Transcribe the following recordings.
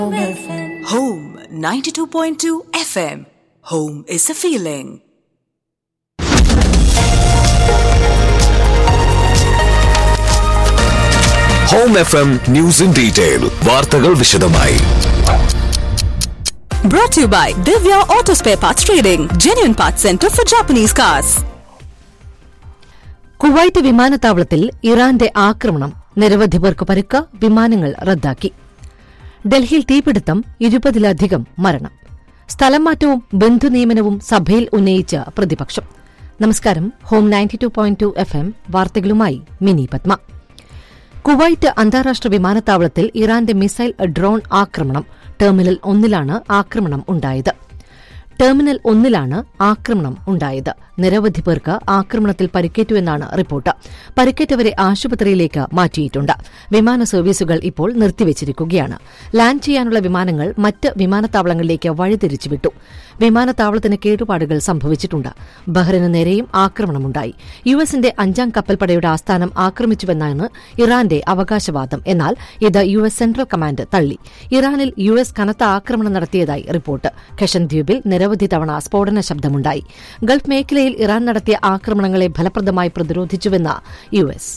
Home 92.2 FM. Home is a feeling. Home F M news in detail വാർത്തകൾ വിശദമായി Brought to you by Divya Auto Spare Parts Trading, genuine parts center for Japanese cars. Kuwait വിമാനത്താവളത്തിൽ ഇറാന്റെ ആക്രമണം നിരവധി പേർക്ക് പരുക്ക വിമാനങ്ങൾ റദ്ദാക്കി ഡൽഹിയിൽ തീപിടുത്തം ഇരുപതിലധികം മരണം സ്ഥലം മാറ്റവും ബന്ധുനിയമനവും സഭയിൽ ഉന്നയിച്ച പ്രതിപക്ഷം നമസ്കാരം home ninety two point two F M വാർത്തകളുമായി മിനി പത്മ കുവൈറ്റ് അന്താരാഷ്ട്ര വിമാനത്താവളത്തിൽ ഇറാന്റെ മിസൈൽ ഡ്രോൺ ആക്രമണം ടെർമിനൽ ഒന്നിലാണ് ആക്രമണം ഉണ്ടായത് ടെർമിനൽ ഒന്നിലാണ് ആക്രമണം ഉണ്ടായത് നിരവധി പേർക്ക് ആക്രമണത്തിൽ പരിക്കേറ്റുവെന്നാണ് റിപ്പോർട്ട് പരിക്കേറ്റവരെ ആശുപത്രിയിലേക്ക് മാറ്റിയിട്ടുണ്ട് വിമാന സർവീസുകൾ ഇപ്പോൾ നിർത്തിവച്ചിരിക്കുകയാണ് ലാൻഡ് ചെയ്യാനുള്ള വിമാനങ്ങൾ മറ്റ് വിമാനത്താവളങ്ങളിലേക്ക് വഴിതിരിച്ചുവിട്ടു വിമാനത്താവളത്തിന് കേടുപാടുകൾ സംഭവിച്ചിട്ടുണ്ട് ബഹ്റിന് നേരെയും ആക്രമണമുണ്ടായി യു എസിന്റെ അഞ്ചാം കപ്പൽപ്പടയുടെ ആസ്ഥാനം ആക്രമിച്ചുവെന്നാണ് ഇറാന്റെ അവകാശവാദം എന്നാൽ ഇത് യു എസ് സെൻട്രൽ കമാൻഡ് തള്ളി ഇറാനിൽ യു എസ് കനത്ത ആക്രമണം നടത്തിയതായി റിപ്പോർട്ട് ഖഷൻ ദ്വീപിൽ നിരവധി തവണ സ്ഫോടന ശബ്ദമുണ്ടായി ഗൾഫ് മേഖലയിൽ ഇറാൻ നടത്തിയ ആക്രമണങ്ങളെ ഫലപ്രദമായി പ്രതിരോധിച്ചുവെന്ന് യു എസ്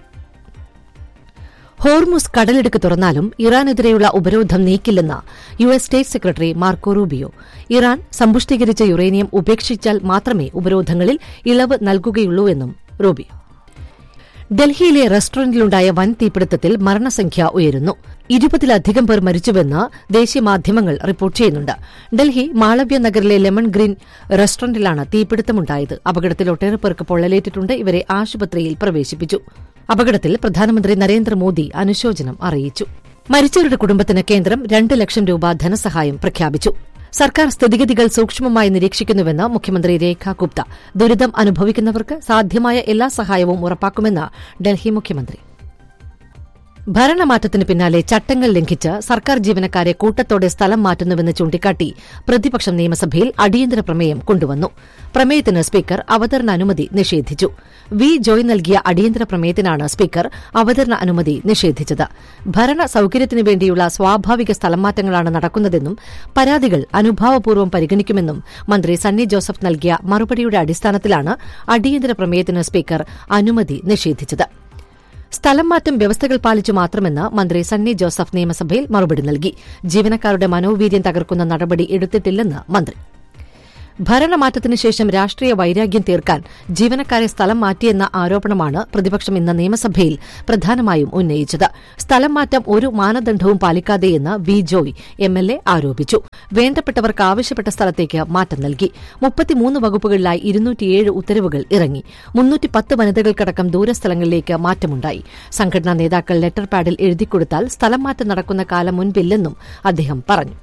ഹോർമുസ് കടലിടുക്ക് തുറന്നാലും ഇറാനെതിരെയുള്ള ഉപരോധം നീക്കില്ലെന്ന് U S state secretary Marco Rubio Iran സമ്പുഷ്ടീകരിച്ച യുറേനിയം ഉപേക്ഷിച്ചാൽ മാത്രമേ ഉപരോധങ്ങളിൽ ഇളവ് നൽകുകയുള്ളൂവെന്നും റൂബിയോ ഡൽഹിയിലെ റെസ്റ്റോറന്റിലുണ്ടായ വൻ തീപിടുത്തത്തിൽ മരണസംഖ്യ ഉയരുന്നു ഇരുപതിലധികം പേർ മരിച്ചുവെന്ന് ദേശീയ മാധ്യമങ്ങൾ റിപ്പോർട്ട് ചെയ്യുന്നുണ്ട് ഡൽഹി മാളവ്യ നഗറിലെ ലെമൺ ഗ്രീൻ റെസ്റ്റോറന്റിലാണ് തീപിടുത്തമുണ്ടായത് അപകടത്തിൽ ഒട്ടേറെ പേർക്ക് പൊള്ളലേറ്റിട്ടുണ്ട് ഇവരെ ആശുപത്രിയിൽ പ്രവേശിപ്പിച്ചു അപകടത്തിൽ പ്രധാനമന്ത്രി നരേന്ദ്രമോദി അനുശോചനം അറിയിച്ചു മരിച്ചവരുടെ കുടുംബത്തിന് കേന്ദ്രം രണ്ട് ലക്ഷം രൂപ ധനസഹായം പ്രഖ്യാപിച്ചു സർക്കാർ സ്ഥിതിഗതികൾ സൂക്ഷ്മമായി നിരീക്ഷിക്കുന്നുവെന്ന് മുഖ്യമന്ത്രി രേഖ ഗുപ്ത ദുരിതം അനുഭവിക്കുന്നവർക്ക് സാധ്യമായ എല്ലാ സഹായവും ഉറപ്പാക്കുമെന്ന് ഡൽഹി മുഖ്യമന്ത്രി ഭരണമാറ്റത്തിന് പിന്നാലെ ചട്ടങ്ങൾ ലംഘിച്ച് സർക്കാർ ജീവനക്കാരെ കൂട്ടത്തോടെ സ്ഥലം മാറ്റുന്നുവെന്ന് ചൂണ്ടിക്കാട്ടി പ്രതിപക്ഷം നിയമസഭയിൽ അടിയന്തര പ്രമേയം കൊണ്ടുവന്നു പ്രമേയത്തിന് സ്പീക്കർ അവതരണ അനുമതി നിഷേധിച്ചു വി ജോയ് നൽകിയ അടിയന്തര പ്രമേയത്തിനാണ് സ്പീക്കർ അവതരണ അനുമതി നിഷേധിച്ചത് ഭരണ സൌകര്യത്തിനു വേണ്ടിയുള്ള സ്വാഭാവിക സ്ഥലംമാറ്റങ്ങളാണ് നടക്കുന്നതെന്നും പരാതികൾ അനുഭാവപൂർവ്വം പരിഗണിക്കുമെന്നും മന്ത്രി സണ്ണി ജോസഫ് നൽകിയ മറുപടിയുടെ അടിസ്ഥാനത്തിലാണ് അടിയന്തര പ്രമേയത്തിന് സ്പീക്കർ അനുമതി നിഷേധിച്ചത് സ്ഥലം മാറ്റം വ്യവസ്ഥകൾ പാലിച്ചു മാത്രമെന്ന് മന്ത്രി സണ്ണി ജോസഫ് നിയമസഭയിൽ മറുപടി നൽകി ജീവനക്കാരുടെ മനോവീര്യം തകർക്കുന്ന നടപടി എടുത്തിട്ടില്ലെന്ന് മന്ത്രി ഭരണമാറ്റത്തിനു ശേഷം രാഷ്ട്രീയ വൈരാഗ്യം തീർക്കാൻ ജീവനക്കാരെ സ്ഥലം മാറ്റിയെന്ന ആരോപണമാണ് പ്രതിപക്ഷം ഇന്ന് നിയമസഭയിൽ പ്രധാനമായും ഉന്നയിച്ചത് സ്ഥലം മാറ്റം ഒരു മാനദണ്ഡവും പാലിക്കാതെയെന്ന് വി ജോയ് എംഎൽഎ ആരോപിച്ചു വേണ്ടപ്പെട്ടവർക്ക് ആവശ്യപ്പെട്ട സ്ഥലത്തേക്ക് മാറ്റം നൽകി മുപ്പത്തിമൂന്ന് വകുപ്പുകളിലായി ഇരുന്നൂറ്റിയേഴ് ഉത്തരവുകൾ ഇറങ്ങി മുന്നൂറ്റിപ്പത്ത് വനിതകൾക്കടക്കം ദൂരസ്ഥലങ്ങളിലേക്ക് മാറ്റമുണ്ടായി സംഘടനാ നേതാക്കൾ ലെറ്റർ പാഡിൽ എഴുതിക്കൊടുത്താൽ സ്ഥലം മാറ്റം നടക്കുന്ന കാലം മുൻപില്ലെന്നും അദ്ദേഹം പറഞ്ഞു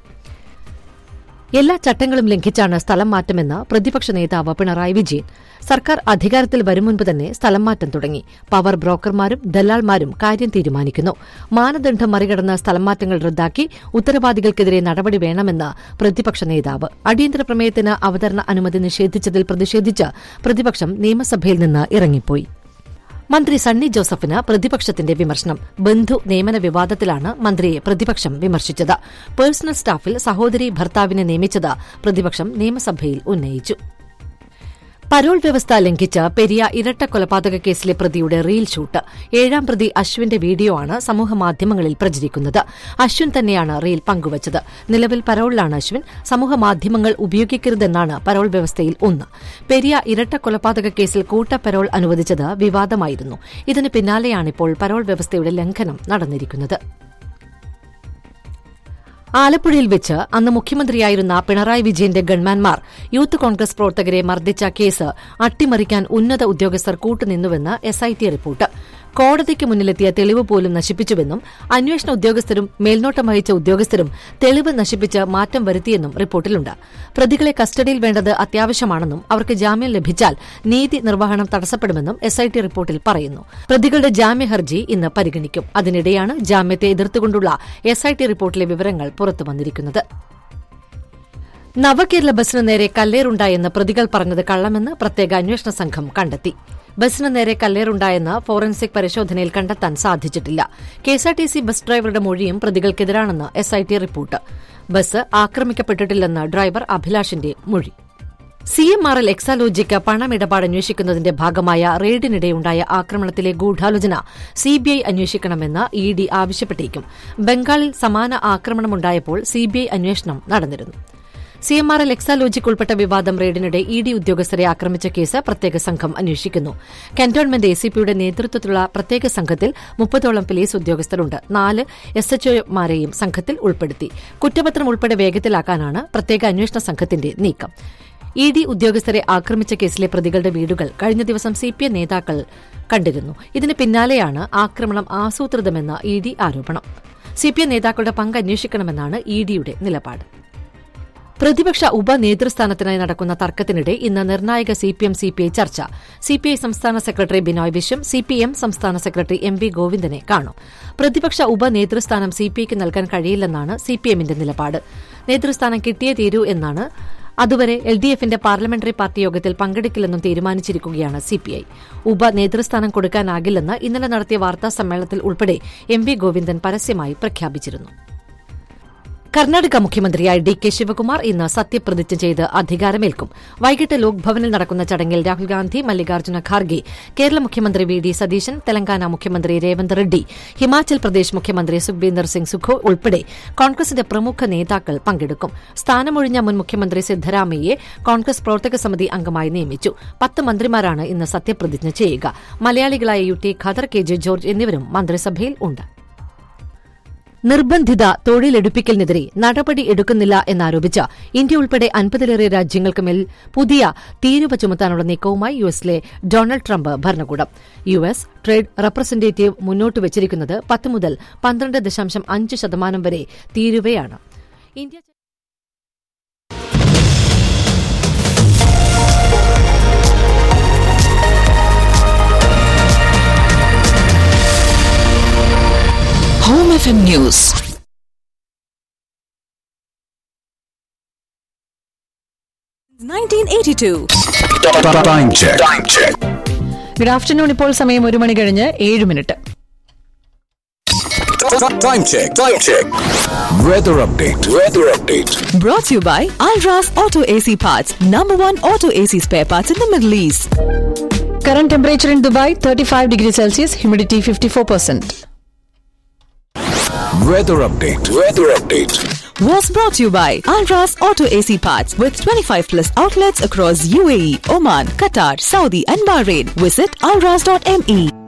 എല്ലാ ചട്ടങ്ങളും ലംഘിച്ചാണ് സ്ഥലം മാറ്റമെന്ന് പ്രതിപക്ഷ നേതാവ് പിണറായി വിജയൻ സർക്കാർ അധികാരത്തിൽ വരും മുൻപ് തന്നെ സ്ഥലം മാറ്റം തുടങ്ങി പവർ ബ്രോക്കർമാരും ദല്ലാൾമാരും കാര്യം തീരുമാനിക്കുന്നു മാനദണ്ഡം മറികടന്ന് സ്ഥലം മാറ്റങ്ങൾ റദ്ദാക്കി ഉത്തരവാദികൾക്കെതിരെ നടപടി വേണമെന്ന് പ്രതിപക്ഷ നേതാവ് അടിയന്തര പ്രമേയത്തിന് അവതരണ അനുമതി നിഷേധിച്ചതിൽ പ്രതിഷേധിച്ച് പ്രതിപക്ഷം നിയമസഭയിൽ നിന്ന് ഇറങ്ങിപ്പോയി മന്ത്രി സണ്ണി ജോസഫിന് പ്രതിപക്ഷത്തിന്റെ വിമർശനം ബന്ധു നിയമന വിവാദത്തിലാണ് മന്ത്രിയെ പ്രതിപക്ഷം വിമർശിച്ചത് പേഴ്സണൽ സ്റ്റാഫിൽ സഹോദരി ഭർത്താവിനെ നിയമിച്ചത് പ്രതിപക്ഷം നിയമസഭയിൽ ഉന്നയിച്ചു പരോൾ വ്യവസ്ഥ ലംഘിച്ച് പെരിയ ഇരട്ട കൊലപാതക കേസിലെ പ്രതിയുടെ റീൽ ഷൂട്ട് ഏഴാം പ്രതി അശ്വിന്റെ വീഡിയോ ആണ് സമൂഹമാധ്യമങ്ങളിൽ പ്രചരിക്കുന്നത് അശ്വിൻ തന്നെയാണ് റീൽ പങ്കുവച്ചത് നിലവിൽ പരോളിലാണ് അശ്വിൻ സമൂഹമാധ്യമങ്ങൾ ഉപയോഗിക്കരുതെന്നാണ് പരോൾ വ്യവസ്ഥയിൽ ഒന്ന് പെരിയ ഇരട്ട കൊലപാതക കേസിൽ കൂട്ട പരോൾ അനുവദിച്ചത് വിവാദമായിരുന്നു ഇതിന് പിന്നാലെയാണിപ്പോൾ പരോൾ വ്യവസ്ഥയുടെ ലംഘനം നടന്നിരിക്കുന്നത് ആലപ്പുഴയിൽ വെച്ച് അന്ന് മുഖ്യമന്ത്രിയായിരുന്ന പിണറായി വിജയന്റെ ഗൺമാൻമാർ യൂത്ത് കോൺഗ്രസ് പ്രവർത്തകരെ മർദ്ദിച്ച കേസ് അട്ടിമറിക്കാൻ ഉന്നത ഉദ്യോഗസ്ഥർ കൂട്ടുനിന്നുവെന്ന് എസ്ഐടി റിപ്പോർട്ട് കോടതിക്ക് മുന്നിലെത്തിയ തെളിവ് പോലും നശിപ്പിച്ചുവെന്നും അന്വേഷണ ഉദ്യോഗസ്ഥരും മേൽനോട്ടം വഹിച്ച ഉദ്യോഗസ്ഥരും തെളിവ് നശിപ്പിച്ച് മാറ്റം വരുത്തിയെന്നും റിപ്പോർട്ടിലുണ്ട് പ്രതികളെ കസ്റ്റഡിയിൽ വേണ്ടത് അത്യാവശ്യമാണെന്നും അവർക്ക് ജാമ്യം ലഭിച്ചാൽ നീതി നിർവഹണം തടസ്സപ്പെടുമെന്നും എസ്ഐടി റിപ്പോർട്ടിൽ പറയുന്നു പ്രതികളുടെ ജാമ്യ ഹർജി ഇന്ന് പരിഗണിക്കും അതിനിടെയാണ് ജാമ്യത്തെ എതിർത്തുകൊണ്ടുള്ള എസ്ഐടി റിപ്പോർട്ടിലെ വിവരങ്ങൾ പുറത്തുവന്നിരിക്കുന്നത് നവകേരള ബസിന് നേരെ കല്ലേറുണ്ടായെന്ന് പ്രതികൾ പറഞ്ഞത് കള്ളമെന്ന് പ്രത്യേക അന്വേഷണ സംഘം കണ്ടെത്തി ബസിന് നേരെ കല്ലേറുണ്ടായെന്ന് ഫോറൻസിക് പരിശോധനയിൽ കണ്ടെത്താൻ സാധിച്ചിട്ടില്ല കെഎസ്ആർടിസി ബസ് ഡ്രൈവറുടെ മൊഴിയും പ്രതികൾക്കെതിരാണെന്ന് എസ്ഐടി റിപ്പോർട്ട് ബസ് ആക്രമിക്കപ്പെട്ടിട്ടില്ലെന്ന് ഡ്രൈവർ അഭിലാഷിന്റെ മൊഴി C M R L Exalogic പണമിടപാട് അന്വേഷിക്കുന്നതിന്റെ ഭാഗമായ റെയ്ഡിനിടെയുണ്ടായ ആക്രമണത്തിലെ ഗൂഢാലോചന സിബിഐ അന്വേഷിക്കണമെന്ന് ഇ ഡി ആവശ്യപ്പെട്ടേക്കും ബംഗാളിൽ സമാന ആക്രമണമുണ്ടായപ്പോൾ സിബിഐ അന്വേഷണം നടന്നിരുന്നു C M R L Exalogic ഉൾപ്പെട്ട വിവാദം റെയ്ഡിനിടെ ഇ ഡി ഉദ്യോഗസ്ഥരെ ആക്രമിച്ച കേസ് പ്രത്യേക സംഘം അന്വേഷിക്കുന്നു കന്റോൺമെന്റ് എ സി പിയുടെ നേതൃത്വത്തിലുള്ള പ്രത്യേക സംഘത്തിൽ മുപ്പതോളം പോലീസ് ഉദ്യോഗസ്ഥരുണ്ട് നാല് എസ് എച്ച്ഒമാരെയും സംഘത്തിൽ ഉൾപ്പെടുത്തി കുറ്റപത്രം ഉൾപ്പെടെ വേഗത്തിലാക്കാനാണ് പ്രത്യേക അന്വേഷണ സംഘത്തിന്റെ നീക്കം ഇ ഡി ഉദ്യോഗസ്ഥരെ ആക്രമിച്ച കേസിലെ പ്രതികളുടെ വീടുകൾ കഴിഞ്ഞ ദിവസം സി പി എം നേതാക്കൾ കണ്ടിരുന്നു ഇതിന് പിന്നാലെയാണ് ആക്രമണം ആസൂത്രിതമെന്ന ഇ ഡി ആരോപണം സി പി എം നേതാക്കളുടെ പങ്ക് അന്വേഷിക്കണമെന്നാണ് ഇ ഡിയുടെ നിലപാട് പ്രതിപക്ഷ ഉപനേതൃസ്ഥാനത്തിനായി നടക്കുന്ന തർക്കത്തിനിടെ ഇന്ന് നിർണായക C P M C P I ചർച്ച സി പി ഐ സംസ്ഥാന secretary Binoy Viswam C P M സംസ്ഥാന സെക്രട്ടറി എം വി ഗോവിന്ദനെ കാണും പ്രതിപക്ഷ ഉപനേതൃസ്ഥാനം സി പി ഐക്ക് നൽകാൻ കഴിയില്ലെന്നാണ് സി പി എമ്മിന്റെ നിലപാട് നേതൃസ്ഥാനം കിട്ടിയേ തീരൂ എന്നാണ് അതുവരെ എൽ ഡി എഫിന്റെ പാർലമെന്ററി പാർട്ടി യോഗത്തിൽ പങ്കെടുക്കില്ലെന്നും തീരുമാനിച്ചിരിക്കുകയാണ് സിപിഐ ഉപനേതൃസ്ഥാനം കൊടുക്കാനാകില്ലെന്ന് ഇന്നലെ നടത്തിയ വാർത്താ സമ്മേളനത്തിൽ ഉൾപ്പെടെ എം വി ഗോവിന്ദൻ പരസ്യമായി പ്രഖ്യാപിച്ചിരുന്നു കർണാടക മുഖ്യമന്ത്രിയായി ഡി കെ ശിവകുമാർ ഇന്ന് സത്യപ്രതിജ്ഞ ചെയ്ത് അധികാരമേൽക്കും വൈകിട്ട് ലോക്ഭവനിൽ നടക്കുന്ന ചടങ്ങിൽ രാഹുൽ ഗാന്ധി മല്ലികാർജ്ജുന ഖാർഗെ കേരള മുഖ്യമന്ത്രി വി ഡി സതീശൻ തെലങ്കാന മുഖ്യമന്ത്രി രേവന്ത് റെഡ്ഡി ഹിമാചൽ പ്രദേശ് മുഖ്യമന്ത്രി സുഖ്ബീന്ദർ സിംഗ് സുഖോ ഉൾപ്പെടെ കോൺഗ്രസിന്റെ പ്രമുഖ നേതാക്കൾ പങ്കെടുക്കും സ്ഥാനമൊഴിഞ്ഞ മുൻ മുഖ്യമന്ത്രി സിദ്ധരാമയ്യെ കോൺഗ്രസ് പ്രവർത്തക സമിതി അംഗമായി നിയമിച്ചു പത്ത് മന്ത്രിമാരാണ് ഇന്ന് സത്യപ്രതിജ്ഞ ചെയ്യുക മലയാളികളായ U T Khader K J George എന്നിവരും മന്ത്രിസഭയിൽ ഉണ്ട് നിർബന്ധിത തൊഴിലെടുപ്പിക്കലിനെതിരെ നടപടി എടുക്കുന്നില്ല എന്നാരോപിച്ച് ഇന്ത്യ ഉൾപ്പെടെ അൻപതിലേറെ രാജ്യങ്ങൾക്ക് മേൽ പുതിയ തീരുവ ചുമത്താനുള്ള നീക്കവുമായി യുഎസിലെ ഡൊണാൾഡ് ട്രംപ് ഭരണകൂടം യുഎസ് ട്രേഡ് റെപ്രസെന്റേറ്റീവ് മുന്നോട്ട് വച്ചിരിക്കുന്നത് പത്ത് മുതൽ പന്ത്രണ്ട് ദശാംശം അഞ്ച് ശതമാനം വരെ തീരുവയാണ് India Home FM News. Nineteen eighty-two. Time check. Time check. Good afternoon ഇപ്പോൾ സമയം ഒരു മണി കഴിഞ്ഞ് ഏഴ് minute Time check. Time check. Weather update. Weather update. Brought to you by Alras Auto AC Parts, number one auto AC spare parts in the Middle East. Current temperature in Dubai thirty five degree Celsius humidity fifty four percent Weather update. Weather update. Was brought to you by Alras Auto AC Parts with 25 plus outlets across UAE, Oman, Qatar, Saudi, and Bahrain. Visit alras.me.